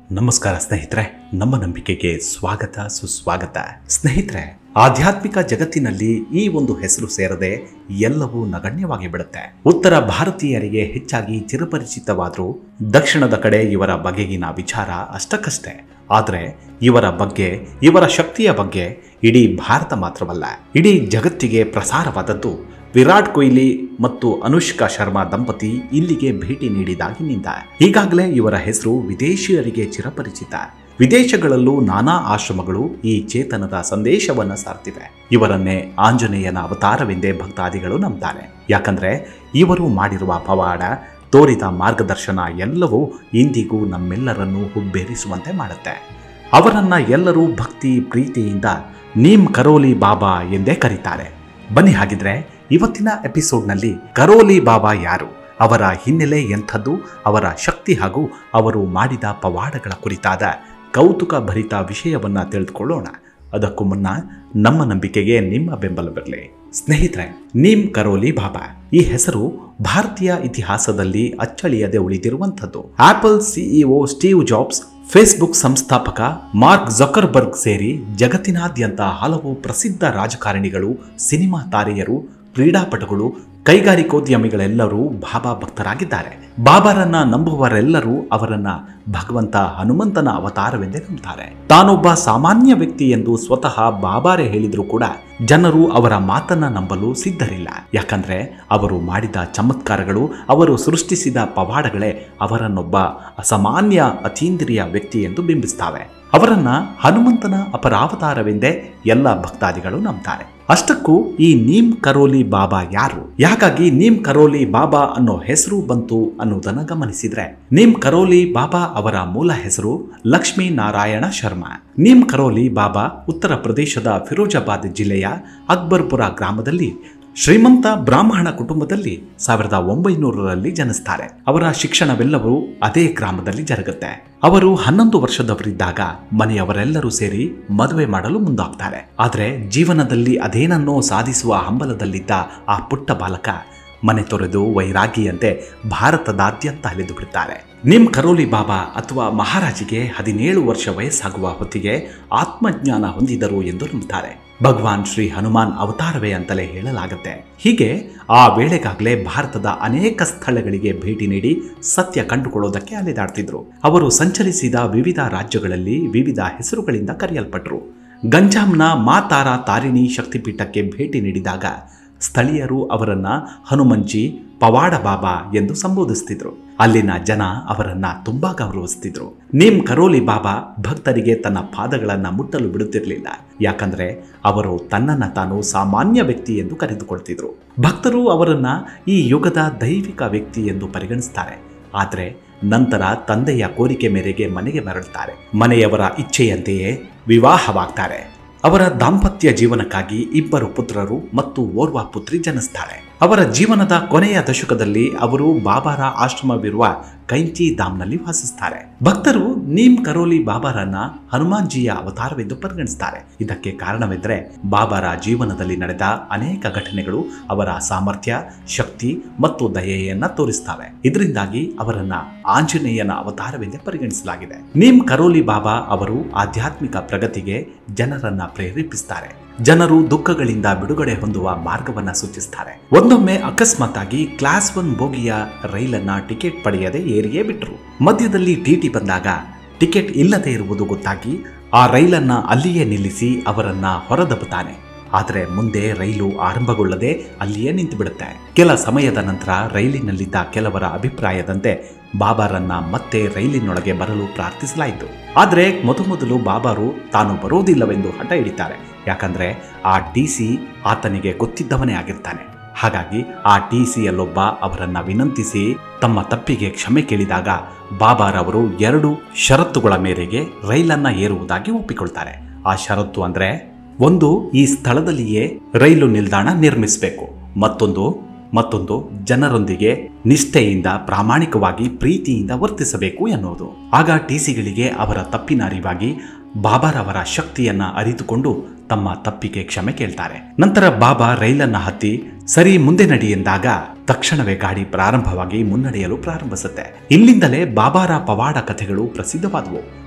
ನಮಸ್ಕಾರ ಸ್ನೇಹಿತರೆ ನಮ್ಮ ನಂಬಿಕೆಗೆ ಸ್ವಾಗತ ಸುಸ್ವಾಗತ ಸ್ನೇಹಿತರೆ ಆಧ್ಯಾತ್ಮಿಕ ಜಗತ್ತಿನಲ್ಲಿ ಈ ಒಂದು ಹೆಸರು ಸೇರದೆ ಎಲ್ಲವೂ ನಗಣ್ಯವಾಗಿ ಬಿಡುತ್ತೆ ಉತ್ತರ ಭಾರತೀಯರಿಗೆ ಹೆಚ್ಚಾಗಿ ಚಿರಪರಿಚಿತವಾದರೂ ದಕ್ಷಿಣದ ಕಡೆ ಇವರ ಬಗೆಗಿನ ವಿಚಾರ ಅಷ್ಟಕ್ಕಷ್ಟೇ ಆದರೆ ಇವರ ಬಗ್ಗೆ ಇವರ ಶಕ್ತಿಯ ಬಗ್ಗೆ ಇಡೀ ಭಾರತ ಮಾತ್ರವಲ್ಲ ಇಡೀ ಜಗತ್ತಿಗೆ ಪ್ರಸಾರವಾದದ್ದು ವಿರಾಟ್ ಕೊಹ್ಲಿ ಮತ್ತು ಅನುಷ್ಕಾ ಶರ್ಮಾ ದಂಪತಿ ಇಲ್ಲಿಗೆ ಭೇಟಿ ನೀಡಿದಾಗಿನಿಂದ ಈಗಾಗಲೇ ಇವರ ಹೆಸರು ವಿದೇಶಿಯರಿಗೆ ಚಿರಪರಿಚಿತ ವಿದೇಶಗಳಲ್ಲೂ ನಾನಾ ಆಶ್ರಮಗಳು ಈ ಚೇತನದ ಸಂದೇಶವನ್ನ ಸಾರ್ತಿವೆ ಇವರನ್ನೇ ಆಂಜನೇಯನ ಅವತಾರವೆಂದೇ ಭಕ್ತಾದಿಗಳು ನಂಬ್ತಾರೆ ಯಾಕಂದ್ರೆ ಇವರು ಮಾಡಿರುವ ಪವಾಡ ತೋರಿದ ಮಾರ್ಗದರ್ಶನ ಎಲ್ಲವೂ ಇಂದಿಗೂ ನಮ್ಮೆಲ್ಲರನ್ನೂ ಹುಬ್ಬೇರಿಸುವಂತೆ ಮಾಡುತ್ತೆ ಅವರನ್ನ ಎಲ್ಲರೂ ಭಕ್ತಿ ಪ್ರೀತಿಯಿಂದ ನೀಮ್ ಕರೋಲಿ ಬಾಬಾ ಎಂದೇ ಕರೀತಾರೆ ಬನ್ನಿ ಹಾಗಿದ್ರೆ ಇವತ್ತಿನ ಎಪಿಸೋಡ್ನಲ್ಲಿ ಕರೋಲಿ ಬಾಬಾ ಯಾರು ಅವರ ಹಿನ್ನೆಲೆ ಎಂಥದ್ದು ಅವರ ಶಕ್ತಿ ಹಾಗೂ ಅವರು ಮಾಡಿದ ಪವಾಡಗಳ ಕುರಿತಾದ ಕೌತುಕ ಭರಿತ ವಿಷಯವನ್ನ ತಿಳಿದುಕೊಳ್ಳೋಣ ಅದಕ್ಕೂ ಮುನ್ನ ನಮ್ಮ ನಂಬಿಕೆಗೆ ನಿಮ್ಮ ಬೆಂಬಲವಿರಲಿ ಸ್ನೇಹಿತರೆ ನೀಮ್ ಕರೋಲಿ ಬಾಬಾ ಈ ಹೆಸರು ಭಾರತೀಯ ಇತಿಹಾಸದಲ್ಲಿ ಅಚ್ಚಳಿಯದೆ ಉಳಿದಿರುವಂಥದ್ದು Apple CEO Steve Jobs Facebook ಸಂಸ್ಥಾಪಕ ಮಾರ್ಕ್ ಜಕರ್ಬರ್ಗ್ ಸೇರಿ ಜಗತ್ತಿನಾದ್ಯಂತ ಹಲವು ಪ್ರಸಿದ್ಧ ರಾಜಕಾರಣಿಗಳು ಸಿನಿಮಾ ತಾರೆಯರು ಕ್ರೀಡಾಪಟುಗಳು ಕೈಗಾರಿಕೋದ್ಯಮಿಗಳೆಲ್ಲರೂ ಬಾಬಾ ಭಕ್ತರಾಗಿದ್ದಾರೆ ಬಾಬಾರನ್ನ ನಂಬುವರೆಲ್ಲರೂ ಅವರನ್ನ ಭಗವಂತ ಹನುಮಂತನ ಅವತಾರವೆಂದೇ ನಂಬುತ್ತಾರೆ ತಾನೊಬ್ಬ ಸಾಮಾನ್ಯ ವ್ಯಕ್ತಿ ಎಂದು ಸ್ವತಃ ಬಾಬಾರೇ ಹೇಳಿದ್ರು ಕೂಡ ಜನರು ಅವರ ಮಾತನ್ನ ನಂಬಲು ಸಿದ್ಧರಿಲ್ಲ ಯಾಕಂದ್ರೆ ಅವರು ಮಾಡಿದ ಚಮತ್ಕಾರಗಳು ಅವರು ಸೃಷ್ಟಿಸಿದ ಪವಾಡಗಳೇ ಅವರನ್ನೊಬ್ಬ ಅಸಾಮಾನ್ಯ ಅತೀಂದ್ರಿಯ ವ್ಯಕ್ತಿ ಎಂದು ಬಿಂಬಿಸ್ತಾವೆ ಅವರನ್ನ ಹನುಮಂತನ ಅಪರಾವತಾರವೆಂದೇ ಎಲ್ಲ ಭಕ್ತಾದಿಗಳು ನಂಬ್ತಾರೆ ಅಷ್ಟಕ್ಕೂ ಈ ನೀಮ್ ಕರೋಲಿ ಬಾಬಾ ಯಾರು ಯಾಕಾಗಿ ನೀಮ್ ಕರೋಲಿ ಬಾಬಾ ಅನ್ನೋ ಹೆಸರು ಬಂತು ಅನ್ನೋದನ್ನ ಗಮನಿಸಿದ್ರೆ ನೀಮ್ ಕರೋಲಿ ಬಾಬಾ ಅವರ ಮೂಲ ಹೆಸರು ಲಕ್ಷ್ಮೀ ನಾರಾಯಣ ಶರ್ಮಾ ನೀಮ್ ಕರೋಲಿ ಬಾಬಾ ಉತ್ತರ ಪ್ರದೇಶದ ಫಿರೋಜಾಬಾದ್ ಜಿಲ್ಲೆಯ ಅಕ್ಬರ್ಪುರ ಗ್ರಾಮದಲ್ಲಿ ಶ್ರೀಮಂತ ಬ್ರಾಹ್ಮಣ ಕುಟುಂಬದಲ್ಲಿ ಸಾವಿರದ ಒಂಬೈನೂರರಲ್ಲಿ ಜನಿಸ್ತಾರೆ ಅವರ ಶಿಕ್ಷಣವೆಲ್ಲವೂ ಅದೇ ಗ್ರಾಮದಲ್ಲಿ ಜರುಗುತ್ತೆ ಅವರು ಹನ್ನೊಂದು ವರ್ಷದವರಿದ್ದಾಗ ಮನೆಯವರೆಲ್ಲರೂ ಸೇರಿ ಮದುವೆ ಮಾಡಲು ಮುಂದಾಗ್ತಾರೆ ಆದರೆ ಜೀವನದಲ್ಲಿ ಅದೇನನ್ನೋ ಸಾಧಿಸುವ ಹಂಬಲದಲ್ಲಿದ್ದ ಆ ಪುಟ್ಟ ಬಾಲಕ ಮನೆ ತೊರೆದು ವೈರಾಗಿಯಂತೆ ಭಾರತದಾದ್ಯಂತ ಅಲೆದು ಬಿಡುತ್ತಾರೆ ನಿಮ್ ಕರೋಲಿ ಬಾಬಾ ಅಥವಾ ಮಹಾರಾಜಿಗೆ ಹದಿನೇಳು ವರ್ಷ ವಯಸ್ಸಾಗುವ ಹೊತ್ತಿಗೆ ಆತ್ಮಜ್ಞಾನ ಹೊಂದಿದರು ಎಂದು ನಂಬುತ್ತಾರೆ ಭಗವಾನ್ ಶ್ರೀ ಹನುಮಾನ್ ಅವತಾರವೇ ಅಂತಲೇ ಹೇಳಲಾಗುತ್ತೆ ಹೀಗೆ ಆ ವೇಳೆಗಾಗಲೇ ಭಾರತದ ಅನೇಕ ಸ್ಥಳಗಳಿಗೆ ಭೇಟಿ ನೀಡಿ ಸತ್ಯ ಕಂಡುಕೊಳ್ಳೋದಕ್ಕೆ ಅಲೆದಾಡ್ತಿದ್ರು ಅವರು ಸಂಚರಿಸಿದ ವಿವಿಧ ರಾಜ್ಯಗಳಲ್ಲಿ ವಿವಿಧ ಹೆಸರುಗಳಿಂದ ಕರೆಯಲ್ಪಟ್ಟರು ಗಂಜಾಂನ ಮಾತಾರ ತಾರಿಣಿ ಶಕ್ತಿಪೀಠಕ್ಕೆ ಭೇಟಿ ನೀಡಿದಾಗ ಸ್ಥಳೀಯರು ಅವರನ್ನ ಹನುಮಂಜಿ ಪವಾಡ ಬಾಬಾ ಎಂದು ಸಂಬೋಧಿಸ್ತಿದ್ರು ಅಲ್ಲಿನ ಜನ ಅವರನ್ನ ತುಂಬಾ ಗೌರವಿಸ್ತಿದ್ರು ನೀಮ್ ಕರೋಲಿ ಬಾಬಾ ಭಕ್ತರಿಗೆ ತನ್ನ ಪಾದಗಳನ್ನ ಮುಟ್ಟಲು ಬಿಡುತ್ತಿರಲಿಲ್ಲ ಯಾಕಂದ್ರೆ ಅವರು ತನ್ನನ್ನ ತಾನು ಸಾಮಾನ್ಯ ವ್ಯಕ್ತಿ ಎಂದು ಕರೆದುಕೊಳ್ತಿದ್ರು ಭಕ್ತರು ಅವರನ್ನ ಈ ಯುಗದ ದೈವಿಕ ವ್ಯಕ್ತಿ ಎಂದು ಪರಿಗಣಿಸ್ತಾರೆ ಆದರೆ ನಂತರ ತಂದೆಯ ಕೋರಿಕೆ ಮೇರೆಗೆ ಮನೆಗೆ ಮರಳುತ್ತಾರೆ ಮನೆಯವರ ಇಚ್ಛೆಯಂತೆಯೇ ವಿವಾಹವಾಗ್ತಾರೆ ಅವರ ದಾಂಪತ್ಯ ಜೀವನಕ್ಕಾಗಿ ಇಬ್ಬರು ಪುತ್ರರು ಮತ್ತು ಓರ್ವ ಪುತ್ರಿ ಜನಿಸ್ತಾಳೆ ಅವರ ಜೀವನದ ಕೊನೆಯ ದಶಕದಲ್ಲಿ ಅವರು ಬಾಬಾರ ಆಶ್ರಮವಿರುವ ಕೈಂಚಿ ಧಾಮ್ನಲ್ಲಿ ವಾಸಿಸ್ತಾರೆ ಭಕ್ತರು ನೀಮ್ ಕರೋಲಿ ಬಾಬಾರನ್ನ ಹನುಮಾನ್ಜಿಯ ಅವತಾರವೆಂದು ಪರಿಗಣಿಸ್ತಾರೆ ಇದಕ್ಕೆ ಕಾರಣವೆಂದರೆ ಬಾಬಾರ ಜೀವನದಲ್ಲಿ ನಡೆದ ಅನೇಕ ಘಟನೆಗಳು ಅವರ ಸಾಮರ್ಥ್ಯ ಶಕ್ತಿ ಮತ್ತು ದಯೆಯನ್ನ ತೋರಿಸ್ತವೆ ಇದರಿಂದಾಗಿ ಅವರನ್ನ ಆಂಜನೇಯನ ಅವತಾರವೆಂದೇ ಪರಿಗಣಿಸಲಾಗಿದೆ ನೀಮ್ ಕರೋಲಿ ಬಾಬಾ ಅವರು ಆಧ್ಯಾತ್ಮಿಕ ಪ್ರಗತಿಗೆ ಜನರನ್ನ ಪ್ರೇರೇಪಿಸ್ತಾರೆ ಜನರು ದುಃಖಗಳಿಂದ ಬಿಡುಗಡೆ ಹೊಂದುವ ಮಾರ್ಗವನ್ನ ಸೂಚಿಸ್ತಾರೆ ಒಂದೊಮ್ಮೆ ಅಕಸ್ಮಾತ್ ಆಗಿ ಕ್ಲಾಸ್ ಒನ್ ಬೋಗಿಯ ರೈಲನ್ನ ಟಿಕೆಟ್ ಪಡೆಯದೆ ಏರಿಯೇ ಬಿಟ್ರು ಮಧ್ಯದಲ್ಲಿ ಟಿಟಿ ಬಂದಾಗ ಟಿಕೆಟ್ ಇಲ್ಲದೆ ಇರುವುದು ಗೊತ್ತಾಗಿ ಆ ರೈಲನ್ನ ಅಲ್ಲಿಯೇ ನಿಲ್ಲಿಸಿ ಅವರನ್ನ ಹೊರದಬ್ಬುತ್ತಾನೆ ಆದರೆ ಮುಂದೆ ರೈಲು ಆರಂಭಗೊಳ್ಳದೆ ಅಲ್ಲಿಯೇ ನಿಂತು ಬಿಡುತ್ತೆ ಕೆಲ ಸಮಯದ ನಂತರ ರೈಲಿನಲ್ಲಿದ್ದ ಕೆಲವರ ಅಭಿಪ್ರಾಯದಂತೆ ಬಾಬಾರನ್ನ ಮತ್ತೆ ರೈಲಿನೊಳಗೆ ಬರಲು ಪ್ರಾರ್ಥಿಸಲಾಯಿತು ಆದರೆ ಮೊದಮೊದಲು ಬಾಬಾರು ತಾನು ಬರೋದಿಲ್ಲವೆಂದು ಹಠ ಹಿಡಿತಾರೆ ಯಾಕಂದ್ರೆ ಆ ಟಿ ಸಿ ಆತನಿಗೆ ಗೊತ್ತಿದ್ದವನೇ ಆಗಿರ್ತಾನೆ ಹಾಗಾಗಿ ಆ ಟಿ ಸಿಯಲ್ಲೊಬ್ಬ ಅವರನ್ನ ವಿನಂತಿಸಿ ತಮ್ಮ ತಪ್ಪಿಗೆ ಕ್ಷಮೆ ಕೇಳಿದಾಗ ಬಾಬಾರವರು ಎರಡು ಷರತ್ತುಗಳ ಮೇರೆಗೆ ರೈಲನ್ನ ಏರುವುದಾಗಿ ಒಪ್ಪಿಕೊಳ್ತಾರೆ ಆ ಷರತ್ತು ಅಂದ್ರೆ ಒಂದು ಈ ಸ್ಥಳದಲ್ಲಿಯೇ ರೈಲು ನಿಲ್ದಾಣ ನಿರ್ಮಿಸಬೇಕು ಮತ್ತೊಂದು ಮತ್ತೊಂದು ಜನರೊಂದಿಗೆ ನಿಷ್ಠೆಯಿಂದ ಪ್ರಾಮಾಣಿಕವಾಗಿ ಪ್ರೀತಿಯಿಂದ ವರ್ತಿಸಬೇಕು ಎನ್ನುವುದು ಆಗ ಟಿಸಿಗಳಿಗೆ ಅವರ ತಪ್ಪಿನ ಅರಿವಾಗಿ ಬಾಬಾರವರ ಶಕ್ತಿಯನ್ನ ಅರಿತುಕೊಂಡು ತಮ್ಮ ತಪ್ಪಿಗೆ ಕ್ಷಮೆ ಕೇಳ್ತಾರೆ ನಂತರ ಬಾಬಾ ರೈಲನ್ನ ಹತ್ತಿ ಸರಿ ಮುಂದೆ ನಡಿ ಎಂದಾಗ ತಕ್ಷಣವೇ ಗಾಡಿ ಪ್ರಾರಂಭವಾಗಿ ಮುನ್ನಡೆಯಲು ಪ್ರಾರಂಭಿಸುತ್ತೆ ಇಲ್ಲಿಂದಲೇ ಬಾಬಾರ ಪವಾಡ ಕಥೆಗಳು ಪ್ರಸಿದ್ಧವಾದವು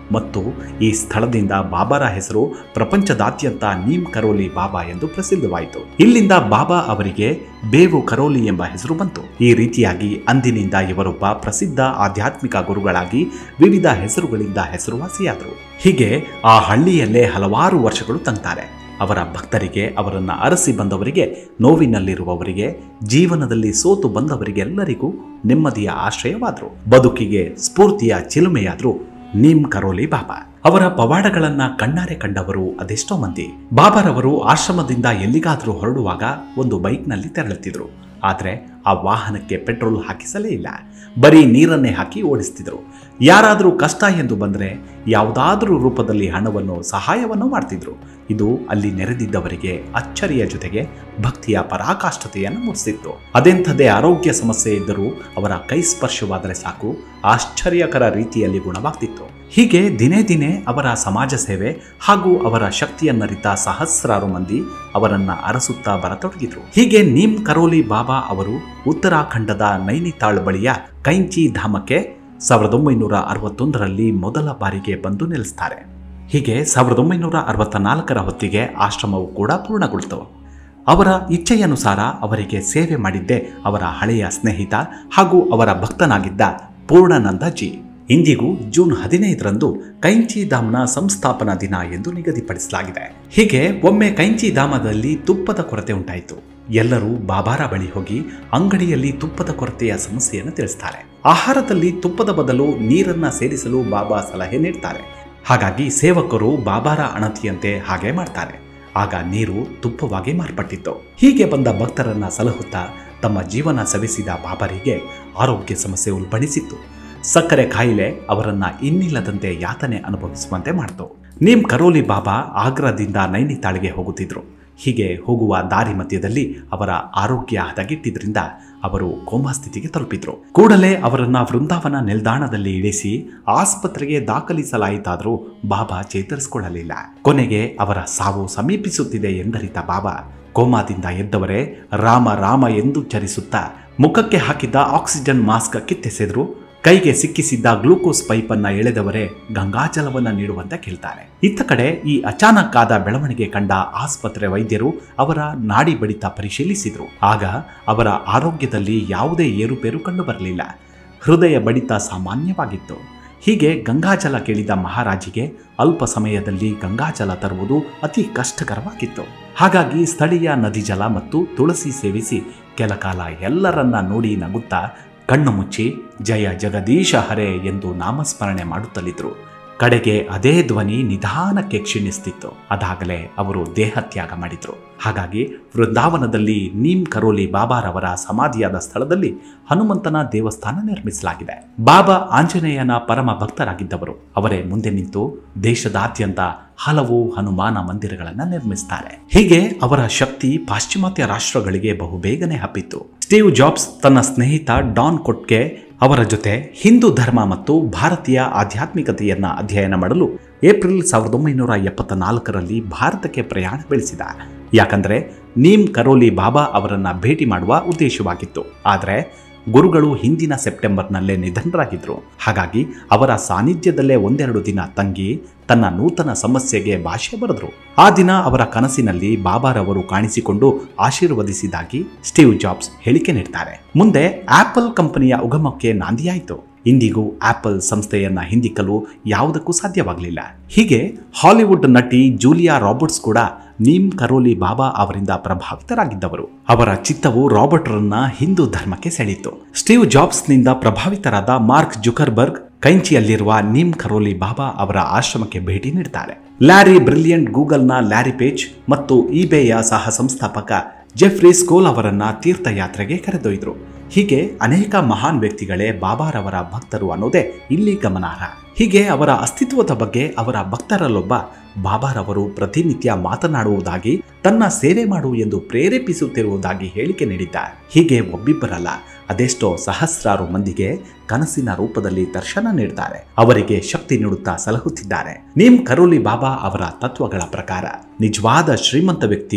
ಮತ್ತು ಈ ಸ್ಥಳದಿಂದ ಬಾಬಾರ ಹೆಸರು ಪ್ರಪಂಚದಾದ್ಯಂತ ನೀಮ್ ಕರೋಲಿ ಬಾಬಾ ಎಂದು ಪ್ರಸಿದ್ಧವಾಯಿತು ಇಲ್ಲಿಂದ ಬಾಬಾ ಅವರಿಗೆ ಬೇವು ಕರೋಲಿ ಎಂಬ ಹೆಸರು ಬಂತು ಈ ರೀತಿಯಾಗಿ ಅಂದಿನಿಂದ ಇವರೊಬ್ಬ ಪ್ರಸಿದ್ಧ ಆಧ್ಯಾತ್ಮಿಕ ಗುರುಗಳಾಗಿ ವಿವಿಧ ಹೆಸರುಗಳಿಂದ ಹೆಸರುವಾಸಿಯಾದರು ಹೀಗೆ ಆ ಹಳ್ಳಿಯಲ್ಲೇ ಹಲವಾರು ವರ್ಷಗಳು ತಂಗ್ತಾರೆ ಅವರ ಭಕ್ತರಿಗೆ ಅವರನ್ನ ಅರಸಿ ಬಂದವರಿಗೆ ನೋವಿನಲ್ಲಿರುವವರಿಗೆ ಜೀವನದಲ್ಲಿ ಸೋತು ಬಂದವರಿಗೆಲ್ಲರಿಗೂ ನೆಮ್ಮದಿಯ ಆಶ್ರಯವಾದರು ಬದುಕಿಗೆ ಸ್ಫೂರ್ತಿಯ ಚಿಲುಮೆಯಾದ್ರು ನೀಮ್ ಕರೋಲಿ ಬಾಬಾ ಅವರ ಪವಾಡಗಳನ್ನ ಕಣ್ಣಾರೆ ಕಂಡವರು ಅದೆಷ್ಟೋ ಮಂದಿ ಬಾಬಾರವರು ಆಶ್ರಮದಿಂದ ಎಲ್ಲಿಗಾದರೂ ಹೊರಡುವಾಗ ಒಂದು ಬೈಕ್ನಲ್ಲಿ ತೆರಳುತ್ತಿದ್ರು ಆದರೆ ಆ ವಾಹನಕ್ಕೆ ಪೆಟ್ರೋಲ್ ಹಾಕಿಸಲೇ ಇಲ್ಲ ಬರೀ ನೀರನ್ನೇ ಹಾಕಿ ಓಡಿಸ್ತಿದ್ರು ಯಾರಾದರೂ ಕಷ್ಟ ಎಂದು ಬಂದರೆ ಯಾವುದಾದರೂ ರೂಪದಲ್ಲಿ ಹಣವನ್ನು ಸಹಾಯವನ್ನು ಮಾಡ್ತಿದ್ರು ಇದು ಅಲ್ಲಿ ನೆರೆದಿದ್ದವರಿಗೆ ಅಚ್ಚರಿಯ ಜೊತೆಗೆ ಭಕ್ತಿಯ ಪರಾಕಾಷ್ಠತೆಯನ್ನು ಮೂಡಿಸಿತ್ತು ಅದೆಂಥದೇ ಆರೋಗ್ಯ ಸಮಸ್ಯೆ ಇದ್ದರೂ ಅವರ ಕೈ ಸ್ಪರ್ಶವಾದರೆ ಸಾಕು ಆಶ್ಚರ್ಯಕರ ರೀತಿಯಲ್ಲಿ ಗುಣವಾಗ್ತಿತ್ತು ಹೀಗೆ ದಿನೇ ದಿನೇ ಅವರ ಸಮಾಜ ಸೇವೆ ಹಾಗೂ ಅವರ ಶಕ್ತಿಯನ್ನರಿತ ಸಹಸ್ರಾರು ಮಂದಿ ಅವರನ್ನ ಅರಸುತ್ತಾ ಬರತೊಡಗಿದ್ರು ಹೀಗೆ ನೀಮ್ ಕರೋಲಿ ಬಾಬಾ ಅವರು ಉತ್ತರಾಖಂಡದ ನೈನಿತಾಳ್ ಬಳಿಯ ಕೈಂಚಿ ಧಾಮಕ್ಕೆ ಸಾವಿರದ ಒಂಬೈನೂರ ಅರವತ್ತೊಂದರಲ್ಲಿ ಮೊದಲ ಬಾರಿಗೆ ಬಂದು ನೆಲೆಸ್ತಾರೆ ಹೀಗೆ ಸಾವಿರದ ಒಂಬೈನೂರ ಅರವತ್ತ ನಾಲ್ಕರ ಹೊತ್ತಿಗೆ ಆಶ್ರಮವು ಕೂಡ ಪೂರ್ಣಗೊಳ್ತು ಅವರ ಇಚ್ಛೆಯನುಸಾರ ಅವರಿಗೆ ಸೇವೆ ಮಾಡಿದ್ದೇ ಅವರ ಹಳೆಯ ಸ್ನೇಹಿತ ಹಾಗೂ ಅವರ ಭಕ್ತನಾಗಿದ್ದ ಪೂರ್ಣಾನಂದ ಜಿ ಇಂದಿಗೂ ಜೂನ್ ಹದಿನೈದರಂದು ಕೈಂಚಿ ಧಾಮ್ನ ಸಂಸ್ಥಾಪನಾ ದಿನ ಎಂದು ನಿಗದಿಪಡಿಸಲಾಗಿದೆ ಹೀಗೆ ಒಮ್ಮೆ ಕೈಂಚಿ ಧಾಮದಲ್ಲಿ ತುಪ್ಪದ ಕೊರತೆ ಉಂಟಾಯಿತು ಎಲ್ಲರೂ ಬಾಬಾರ ಬಳಿ ಹೋಗಿ ಅಂಗಡಿಯಲ್ಲಿ ತುಪ್ಪದ ಕೊರತೆಯ ಸಮಸ್ಯೆಯನ್ನು ತಿಳಿಸ್ತಾರೆ ಆಹಾರದಲ್ಲಿ ತುಪ್ಪದ ಬದಲು ನೀರನ್ನ ಸೇರಿಸಲು ಬಾಬಾ ಸಲಹೆ ನೀಡ್ತಾರೆ ಹಾಗಾಗಿ ಸೇವಕರು ಬಾಬಾರ ಅಣತಿಯಂತೆ ಹಾಗೆ ಮಾಡ್ತಾರೆ ಆಗ ನೀರು ತುಪ್ಪವಾಗಿ ಮಾರ್ಪಟ್ಟಿತ್ತು ಹೀಗೆ ಬಂದ ಭಕ್ತರನ್ನ ಸಲಹುತ್ತಾ ತಮ್ಮ ಜೀವನ ಸವೆಸಿದ ಬಾಬರಿಗೆ ಆರೋಗ್ಯ ಸಮಸ್ಯೆ ಉಲ್ಬಣಿಸಿತ್ತು ಸಕ್ಕರೆ ಕಾಯಿಲೆ ಅವರನ್ನ ಇನ್ನಿಲ್ಲದಂತೆ ಯಾತನೆ ಅನುಭವಿಸುವಂತೆ ಮಾಡಿತು ನೀಮ್ ಕರೋಲಿ ಬಾಬಾ ಆಗ್ರಾದಿಂದ ನೈನಿತಾಳಿಗೆ ಹೋಗುತ್ತಿದ್ರು ಹೀಗೆ ಹೋಗುವ ದಾರಿ ಮಧ್ಯದಲ್ಲಿ ಅವರ ಆರೋಗ್ಯ ಹದಗೆಟ್ಟಿದ್ರಿಂದ ಅವರು ಕೋಮಾ ಸ್ಥಿತಿಗೆ ತಲುಪಿದ್ರು ಕೂಡಲೇ ಅವರನ್ನ ವೃಂದಾವನ ನಿಲ್ದಾಣದಲ್ಲಿ ಇಳಿಸಿ ಆಸ್ಪತ್ರೆಗೆ ದಾಖಲಿಸಲಾಯಿತಾದರೂ ಬಾಬಾ ಚೇತರಿಸಿಕೊಳ್ಳಲಿಲ್ಲ ಕೊನೆಗೆ ಅವರ ಸಾವು ಸಮೀಪಿಸುತ್ತಿದೆ ಎಂದರಿತ ಬಾಬಾ ಕೋಮಾದಿಂದ ಎದ್ದವರೇ ರಾಮ ರಾಮ ಎಂದು ಚರಿಸುತ್ತಾ ಮುಖಕ್ಕೆ ಹಾಕಿದ್ದ ಆಕ್ಸಿಜನ್ ಮಾಸ್ಕ್ ಕಿತ್ತೆಸೆದ್ರು ಕೈಗೆ ಸಿಕ್ಕಿಸಿದ್ದ ಗ್ಲೂಕೋಸ್ ಪೈಪನ್ನ ಎಳೆದವರೇ ಗಂಗಾಜಲವನ್ನ ನೀಡುವಂತೆ ಕೇಳ್ತಾರೆ ಇತ್ತ ಕಡೆ ಈ ಅಚಾನಕ್ ಆದ ಬೆಳವಣಿಗೆ ಕಂಡ ಆಸ್ಪತ್ರೆ ವೈದ್ಯರು ಅವರ ನಾಡಿ ಬಡಿತ ಪರಿಶೀಲಿಸಿದ್ರು ಆಗ ಅವರ ಆರೋಗ್ಯದಲ್ಲಿ ಯಾವುದೇ ಏರುಪೇರು ಕಂಡು ಬರಲಿಲ್ಲ ಹೃದಯ ಬಡಿತ ಸಾಮಾನ್ಯವಾಗಿತ್ತು ಹೀಗೆ ಗಂಗಾಜಲ ಕೇಳಿದ ಮಹಾರಾಜಿಗೆ ಅಲ್ಪ ಸಮಯದಲ್ಲಿ ಗಂಗಾಜಲ ತರುವುದು ಅತಿ ಕಷ್ಟಕರವಾಗಿತ್ತು ಹಾಗಾಗಿ ಸ್ಥಳೀಯ ನದಿ ಜಲ ಮತ್ತು ತುಳಸಿ ಸೇವಿಸಿ ಕೆಲಕಾಲ ಎಲ್ಲರನ್ನ ನೋಡಿ ನಗುತ್ತಾ ಕಣ್ಣು ಮುಚ್ಚಿ ಜಯ ಜಗದೀಶ ಹರೆ ಎಂದು ನಾಮಸ್ಮರಣೆ ಮಾಡುತ್ತಲಿದ್ರು ಕಡೆಗೆ ಅದೇ ಧ್ವನಿ ನಿಧಾನಕ್ಕೆ ಕ್ಷೀಣಿಸ್ತಿತ್ತು ಅದಾಗಲೇ ಅವರು ದೇಹತ್ಯಾಗ ಮಾಡಿದ್ರು ಹಾಗಾಗಿ ವೃಂದಾವನದಲ್ಲಿ ನೀಮ್ ಕರೋಲಿ ಬಾಬಾರವರ ಸಮಾಧಿಯಾದ ಸ್ಥಳದಲ್ಲಿ ಹನುಮಂತನ ದೇವಸ್ಥಾನ ನಿರ್ಮಿಸಲಾಗಿದೆ ಬಾಬಾ ಆಂಜನೇಯನ ಪರಮ ಭಕ್ತರಾಗಿದ್ದವರು ಅವರೇ ಮುಂದೆ ನಿಂತು ದೇಶದಾದ್ಯಂತ ಹಲವು ಹನುಮಾನ ಮಂದಿರಗಳನ್ನು ನಿರ್ಮಿಸ್ತಾರೆ ಹೀಗೆ ಅವರ ಶಕ್ತಿ ಪಾಶ್ಚಿಮಾತ್ಯ ರಾಷ್ಟ್ರಗಳಿಗೆ ಬಹುಬೇಗನೆ ಹಬ್ಬಿತ್ತು ಸ್ಟೀವ್ ಜಾಬ್ಸ್ ತನ್ನ ಸ್ನೇಹಿತ ಡಾನ್ ಕೊಟ್ಗೆ ಅವರ ಜೊತೆ ಹಿಂದೂ ಧರ್ಮ ಮತ್ತು ಭಾರತೀಯ ಆಧ್ಯಾತ್ಮಿಕತೆಯನ್ನ ಅಧ್ಯಯನ ಮಾಡಲು ಏಪ್ರಿಲ್ ಸಾವಿರದ ಒಂಬೈನೂರ ಎಪ್ಪತ್ತ ನಾಲ್ಕರಲ್ಲಿ ಭಾರತಕ್ಕೆ ಪ್ರಯಾಣ ಬೆಳೆಸಿದ ಯಾಕಂದ್ರೆ ನೀಮ್ ಕರೋಲಿ ಬಾಬಾ ಅವರನ್ನ ಭೇಟಿ ಮಾಡುವ ಉದ್ದೇಶವಾಗಿತ್ತು ಆದರೆ ಗುರುಗಳು ಹಿಂದಿನ ಸೆಪ್ಟೆಂಬರ್ನಲ್ಲೇ ನಿಧನರಾಗಿದ್ರು ಹಾಗಾಗಿ ಅವರ ಸಾನ್ನಿಧ್ಯದಲ್ಲೇ ಒಂದೆರಡು ದಿನ ತಂಗಿ ತನ್ನ ನೂತನ ಸಮಸ್ಯೆಗೆ ಭಾಷೆ ಬರೆದ್ರು ಆ ದಿನ ಅವರ ಕನಸಿನಲ್ಲಿ ಬಾಬಾರವರು ಕಾಣಿಸಿಕೊಂಡು ಆಶೀರ್ವದಿಸಿದಾಗಿ ಸ್ಟೀವ್ ಜಾಬ್ಸ್ ಹೇಳಿಕೆ ನೀಡ್ತಾರೆ ಮುಂದೆ ಆಪಲ್ ಕಂಪನಿಯ ಉಗಮಕ್ಕೆ ನಾಂದಿಯಾಯಿತು ಇಂದಿಗೂ ಆಪಲ್ ಸಂಸ್ಥೆಯನ್ನ ಹಿಂದಿಕ್ಕಲು ಯಾವುದಕ್ಕೂ ಸಾಧ್ಯವಾಗಲಿಲ್ಲ ಹೀಗೆ ಹಾಲಿವುಡ್ ನಟಿ ಜೂಲಿಯಾ ರಾಬರ್ಟ್ಸ್ ಕೂಡ ನೀಮ್ ಕರೋಲಿ ಬಾಬಾ ಅವರಿಂದ ಪ್ರಭಾವಿತರಾಗಿದ್ದವರು ಅವರ ಚಿತ್ತವು ರಾಬರ್ಟ್ರನ್ನ ಹಿಂದೂ ಧರ್ಮಕ್ಕೆ ಸೆಳೆಯಿತು ಸ್ಟೀವ್ ಜಾಬ್ಸ್ನಿಂದ ಪ್ರಭಾವಿತರಾದ ಮಾರ್ಕ್ ಜುಕರ್ಬರ್ಗ್ ಕೈಂಚಿಯಲ್ಲಿರುವ ನೀಮ್ ಕರೋಲಿ ಬಾಬಾ ಅವರ ಆಶ್ರಮಕ್ಕೆ ಭೇಟಿ ನೀಡ್ತಾರೆ ಲ್ಯಾರಿ ಬ್ರಿಲಿಯಂಟ್ ಗೂಗಲ್ನ ಲ್ಯಾರಿ ಪೇಜ್ ಮತ್ತು ಇಬೇಯ ಸಹ ಸಂಸ್ಥಾಪಕ ಜೆಫ್ರಿ ಸ್ಕೋಲ್ ಅವರನ್ನ ತೀರ್ಥಯಾತ್ರೆಗೆ ಕರೆದೊಯ್ದರು ಹೀಗೆ ಅನೇಕ ಮಹಾನ್ ವ್ಯಕ್ತಿಗಳೇ ಬಾಬಾರವರ ಭಕ್ತರು ಅನ್ನೋದೇ ಇಲ್ಲಿ ಗಮನಾರ್ಹ ಹೀಗೆ ಅವರ ಅಸ್ತಿತ್ವದ ಬಗ್ಗೆ ಅವರ ಭಕ್ತರಲ್ಲೊಬ್ಬ ಬಾಬಾರವರು ಪ್ರತಿನಿತ್ಯ ಮಾತನಾಡುವುದಾಗಿ ತನ್ನ ಸೇವೆ ಮಾಡು ಎಂದು ಪ್ರೇರೇಪಿಸುತ್ತಿರುವುದಾಗಿ ಹೇಳಿಕೆ ನೀಡಿದ್ದ ಹೀಗೆ ಒಬ್ಬಿಬ್ಬರಲ್ಲ ಅದೆಷ್ಟೋ ಸಹಸ್ರಾರು ಮಂದಿಗೆ ಕನಸಿನ ರೂಪದಲ್ಲಿ ದರ್ಶನ ನೀಡ್ತಾರೆ ಅವರಿಗೆ ಶಕ್ತಿ ನೀಡುತ್ತಾ ಸಲಹುತ್ತಿದ್ದಾರೆ ನೀಮ್ ಕರೋಲಿ ಬಾಬಾ ಅವರ ತತ್ವಗಳ ಪ್ರಕಾರ ನಿಜವಾದ ಶ್ರೀಮಂತ ವ್ಯಕ್ತಿ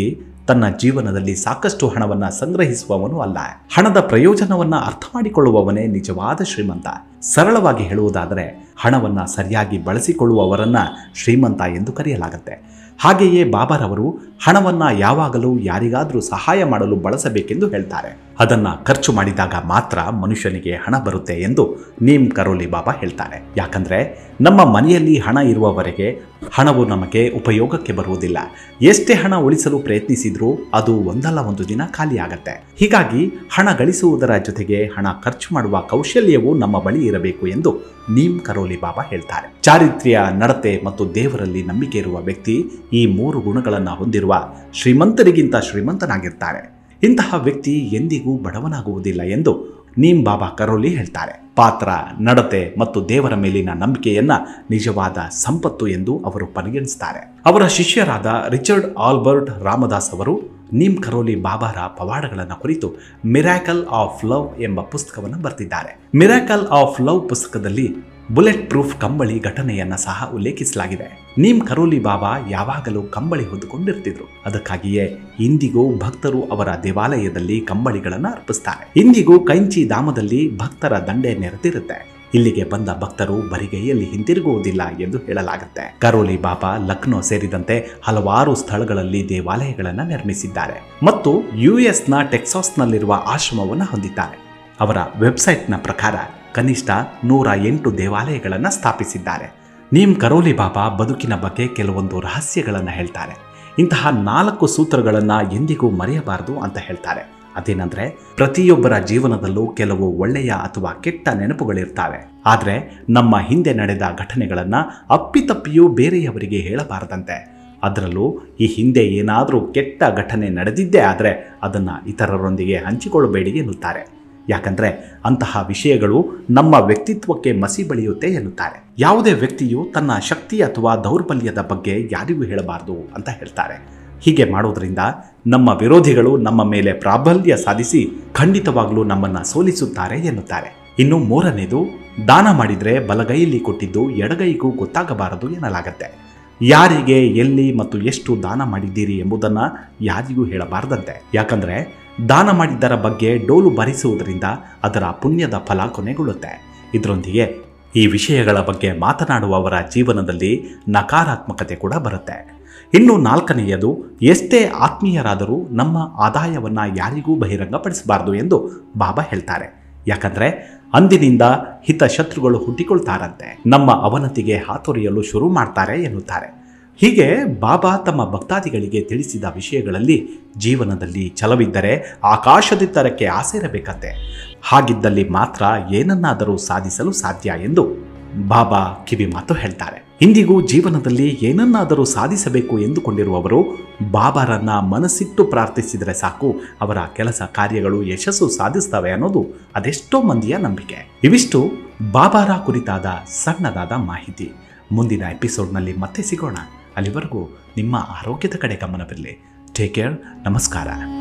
ತನ್ನ ಜೀವನದಲ್ಲಿ ಸಾಕಷ್ಟು ಹಣವನ್ನ ಸಂಗ್ರಹಿಸುವವನು ಅಲ್ಲ ಹಣದ ಪ್ರಯೋಜನವನ್ನ ಅರ್ಥ ಮಾಡಿಕೊಳ್ಳುವವನೇ ನಿಜವಾದ ಶ್ರೀಮಂತ ಸರಳವಾಗಿ ಹೇಳುವುದಾದರೆ ಹಣವನ್ನ ಸರಿಯಾಗಿ ಬಳಸಿಕೊಳ್ಳುವವರನ್ನ ಶ್ರೀಮಂತ ಎಂದು ಕರೆಯಲಾಗುತ್ತೆ ಹಾಗೆಯೇ ಬಾಬಾರವರು ಹಣವನ್ನ ಯಾವಾಗಲೂ ಯಾರಿಗಾದರೂ ಸಹಾಯ ಮಾಡಲು ಬಳಸಬೇಕೆಂದು ಹೇಳ್ತಾರೆ ಅದನ್ನ ಖರ್ಚು ಮಾಡಿದಾಗ ಮಾತ್ರ ಮನುಷ್ಯನಿಗೆ ಹಣ ಬರುತ್ತೆ ಎಂದು ನೀಮ್ ಕರೋಲಿ ಬಾಬಾ ಹೇಳ್ತಾರೆ ಯಾಕಂದ್ರೆ ನಮ್ಮ ಮನೆಯಲ್ಲಿ ಹಣ ಇರುವವರೆಗೆ ಹಣವು ನಮಗೆ ಉಪಯೋಗಕ್ಕೆ ಬರುವುದಿಲ್ಲ ಎಷ್ಟೇ ಹಣ ಉಳಿಸಲು ಪ್ರಯತ್ನಿಸಿದ್ರೂ ಅದು ಒಂದಲ್ಲ ಒಂದು ದಿನ ಖಾಲಿಯಾಗತ್ತೆ ಹೀಗಾಗಿ ಹಣ ಗಳಿಸುವುದರ ಜೊತೆಗೆ ಹಣ ಖರ್ಚು ಮಾಡುವ ಕೌಶಲ್ಯವೂ ನಮ್ಮ ಬಳಿ ಇರಬೇಕು ಎಂದು ನೀಮ್ ಕರೋಲಿ ಬಾಬಾ ಹೇಳ್ತಾರೆ ಚಾರಿತ್ರ್ಯ ನಡತೆ ಮತ್ತು ದೇವರಲ್ಲಿ ನಂಬಿಕೆ ಇರುವ ವ್ಯಕ್ತಿ ಈ ಮೂರು ಗುಣಗಳನ್ನು ಹೊಂದಿರುವ ಶ್ರೀಮಂತರಿಗಿಂತ ಶ್ರೀಮಂತನಾಗಿರ್ತಾರೆ ಇಂತಹ ವ್ಯಕ್ತಿ ಎಂದಿಗೂ ಬಡವನಾಗುವುದಿಲ್ಲ ಎಂದು ನೀಮ್ ಬಾಬಾ ಕರೋಲಿ ಹೇಳ್ತಾರೆ ಪಾತ್ರ ನಡತೆ ಮತ್ತು ದೇವರ ಮೇಲಿನ ನಂಬಿಕೆಯನ್ನ ನಿಜವಾದ ಸಂಪತ್ತು ಎಂದು ಅವರು ಪರಿಗಣಿಸ್ತಾರೆ ಅವರ ಶಿಷ್ಯರಾದ ರಿಚರ್ಡ್ ಆಲ್ಬರ್ಟ್ ರಾಮದಾಸ್ ಅವರು ನೀಮ್ ಕರೋಲಿ ಬಾಬಾರ ಪವಾಡಗಳನ್ನು ಕುರಿತು ಮಿರಾಕಲ್ ಆಫ್ ಲವ್ ಎಂಬ ಪುಸ್ತಕವನ್ನು ಬರೆದಿದ್ದಾರೆ ಮಿರಾಕಲ್ ಆಫ್ ಲವ್ ಪುಸ್ತಕದಲ್ಲಿ ಬುಲೆಟ್ ಪ್ರೂಫ್ ಕಂಬಳಿ ಘಟನೆಯನ್ನ ಸಹ ಉಲ್ಲೇಖಿಸಲಾಗಿದೆ ನೀಮ್ ಕರೋಲಿ ಬಾಬಾ ಯಾವಾಗಲೂ ಕಂಬಳಿ ಹೊದ್ದುಕೊಂಡಿರ್ತಿದ್ರು ಅದಕ್ಕಾಗಿಯೇ ಇಂದಿಗೂ ಭಕ್ತರು ಅವರ ದೇವಾಲಯದಲ್ಲಿ ಕಂಬಳಿಗಳನ್ನು ಅರ್ಪಿಸ್ತಾರೆ ಇಂದಿಗೂ ಕೈಂಚಿ ಧಾಮದಲ್ಲಿ ಭಕ್ತರ ದಂಡೆ ನೆರೆದಿರುತ್ತೆ ಇಲ್ಲಿಗೆ ಬಂದ ಭಕ್ತರು ಬರಿಗೈಯಲ್ಲಿ ಹಿಂತಿರುಗುವುದಿಲ್ಲ ಎಂದು ಹೇಳಲಾಗುತ್ತೆ ಕರೋಲಿ ಬಾಬಾ ಲಕ್ನೋ ಸೇರಿದಂತೆ ಹಲವಾರು ಸ್ಥಳಗಳಲ್ಲಿ ದೇವಾಲಯಗಳನ್ನು ನಿರ್ಮಿಸಿದ್ದಾರೆ ಮತ್ತು ಯುಎಸ್ನ ಟೆಕ್ಸಾಸ್ನಲ್ಲಿರುವ ಆಶ್ರಮವನ್ನು ಹೊಂದಿದ್ದಾರೆ ಅವರ ವೆಬ್ಸೈಟ್ನ ಪ್ರಕಾರ ಕನಿಷ್ಠ ನೂರ ಎಂಟು ದೇವಾಲಯಗಳನ್ನು ಸ್ಥಾಪಿಸಿದ್ದಾರೆ ನೀಮ್ ಕರೋಲಿ ಬಾಬಾ ಬದುಕಿನ ಬಗ್ಗೆ ಕೆಲವೊಂದು ರಹಸ್ಯಗಳನ್ನು ಹೇಳ್ತಾರೆ ಇಂತಹ ನಾಲ್ಕು ಸೂತ್ರಗಳನ್ನು ಎಂದಿಗೂ ಮರೆಯಬಾರದು ಅಂತ ಹೇಳ್ತಾರೆ ಅದೇನಂದ್ರೆ ಪ್ರತಿಯೊಬ್ಬರ ಜೀವನದಲ್ಲೂ ಕೆಲವು ಒಳ್ಳೆಯ ಅಥವಾ ಕೆಟ್ಟ ನೆನಪುಗಳಿರ್ತಾವೆ ಆದರೆ ನಮ್ಮ ಹಿಂದೆ ನಡೆದ ಘಟನೆಗಳನ್ನು ಅಪ್ಪಿತಪ್ಪಿಯೂ ಬೇರೆಯವರಿಗೆ ಹೇಳಬಾರದಂತೆ ಅದರಲ್ಲೂ ಈ ಹಿಂದೆ ಏನಾದರೂ ಕೆಟ್ಟ ಘಟನೆ ನಡೆದಿದ್ದೇ ಆದರೆ ಅದನ್ನು ಇತರರೊಂದಿಗೆ ಹಂಚಿಕೊಳ್ಳಬೇಡಿ ಎನ್ನುತ್ತಾರೆ ಯಾಕಂದ್ರೆ ಅಂತಹ ವಿಷಯಗಳು ನಮ್ಮ ವ್ಯಕ್ತಿತ್ವಕ್ಕೆ ಮಸಿ ಬಳಿಯುತ್ತೆ ಎನ್ನುತ್ತಾರೆ ಯಾವುದೇ ವ್ಯಕ್ತಿಯು ತನ್ನ ಶಕ್ತಿ ಅಥವಾ ದೌರ್ಬಲ್ಯದ ಬಗ್ಗೆ ಯಾರಿಗೂ ಹೇಳಬಾರದು ಅಂತ ಹೇಳ್ತಾರೆ ಹೀಗೆ ಮಾಡೋದ್ರಿಂದ ನಮ್ಮ ವಿರೋಧಿಗಳು ನಮ್ಮ ಮೇಲೆ ಪ್ರಾಬಲ್ಯ ಸಾಧಿಸಿ ಖಂಡಿತವಾಗ್ಲೂ ನಮ್ಮನ್ನ ಸೋಲಿಸುತ್ತಾರೆ ಎನ್ನುತ್ತಾರೆ ಇನ್ನು ಮೂರನೇದು ದಾನ ಮಾಡಿದ್ರೆ ಬಲಗೈಯಲ್ಲಿ ಕೊಟ್ಟಿದ್ದು ಎಡಗೈಗೂ ಗೊತ್ತಾಗಬಾರದು ಎನ್ನಲಾಗತ್ತೆ ಯಾರಿಗೆ ಎಲ್ಲಿ ಮತ್ತು ಎಷ್ಟು ದಾನ ಮಾಡಿದ್ದೀರಿ ಎಂಬುದನ್ನು ಯಾರಿಗೂ ಹೇಳಬಾರದಂತೆ ಯಾಕಂದ್ರೆ ದಾನ ಮಾಡಿದ್ದರ ಬಗ್ಗೆ ಡೋಲು ಭರಿಸುವುದರಿಂದ ಅದರ ಪುಣ್ಯದ ಫಲ ಕೊನೆಗೊಳ್ಳುತ್ತೆ ಇದರೊಂದಿಗೆ ಈ ವಿಷಯಗಳ ಬಗ್ಗೆ ಮಾತನಾಡುವವರ ಜೀವನದಲ್ಲಿ ನಕಾರಾತ್ಮಕತೆ ಕೂಡ ಬರುತ್ತೆ ಇನ್ನು ನಾಲ್ಕನೆಯದು ಎಷ್ಟೇ ಆತ್ಮೀಯರಾದರೂ ನಮ್ಮ ಆದಾಯವನ್ನ ಯಾರಿಗೂ ಬಹಿರಂಗಪಡಿಸಬಾರದು ಎಂದು ಬಾಬಾ ಹೇಳ್ತಾರೆ ಯಾಕಂದ್ರೆ ಅಂದಿನಿಂದ ಹಿತಶತ್ರುಗಳು ಹುಟ್ಟಿಕೊಳ್ತಾರಂತೆ ನಮ್ಮ ಅವನತಿಗೆ ಹಾತೊರೆಯಲು ಶುರು ಮಾಡ್ತಾರೆ ಎನ್ನುತ್ತಾರೆ ಹೀಗೆ ಬಾಬಾ ತಮ್ಮ ಭಕ್ತಾದಿಗಳಿಗೆ ತಿಳಿಸಿದ ವಿಷಯಗಳಲ್ಲಿ ಜೀವನದಲ್ಲಿ ಛಲವಿದ್ದರೆ ಆಕಾಶದೆತ್ತರಕ್ಕೆ ಆಸೆ ಇರಬೇಕಂತೆ ಹಾಗಿದ್ದಲ್ಲಿ ಮಾತ್ರ ಏನನ್ನಾದರೂ ಸಾಧಿಸಲು ಸಾಧ್ಯ ಎಂದು ಬಾಬಾ ಕಿವಿ ಮಾತು ಹೇಳ್ತಾರೆ ಇಂದಿಗೂ ಜೀವನದಲ್ಲಿ ಏನನ್ನಾದರೂ ಸಾಧಿಸಬೇಕು ಎಂದುಕೊಂಡಿರುವವರು ಬಾಬಾರನ್ನ ಮನಸ್ಸಿಟ್ಟು ಪ್ರಾರ್ಥಿಸಿದರೆ ಸಾಕು ಅವರ ಕೆಲಸ ಕಾರ್ಯಗಳು ಯಶಸ್ಸು ಸಾಧಿಸ್ತವೆ ಅನ್ನೋದು ಅದೆಷ್ಟೋ ಮಂದಿಯ ನಂಬಿಕೆ ಇವಿಷ್ಟು ಬಾಬಾರ ಕುರಿತಾದ ಸಣ್ಣದಾದ ಮಾಹಿತಿ ಮುಂದಿನ ಎಪಿಸೋಡ್ನಲ್ಲಿ ಮತ್ತೆ ಸಿಗೋಣ ಅಲ್ಲಿವರೆಗೂ ನಿಮ್ಮ ಆರೋಗ್ಯದ ಕಡೆ ಗಮನವಿರಲಿ ಟೇಕ್ ಕೇರ್ ನಮಸ್ಕಾರ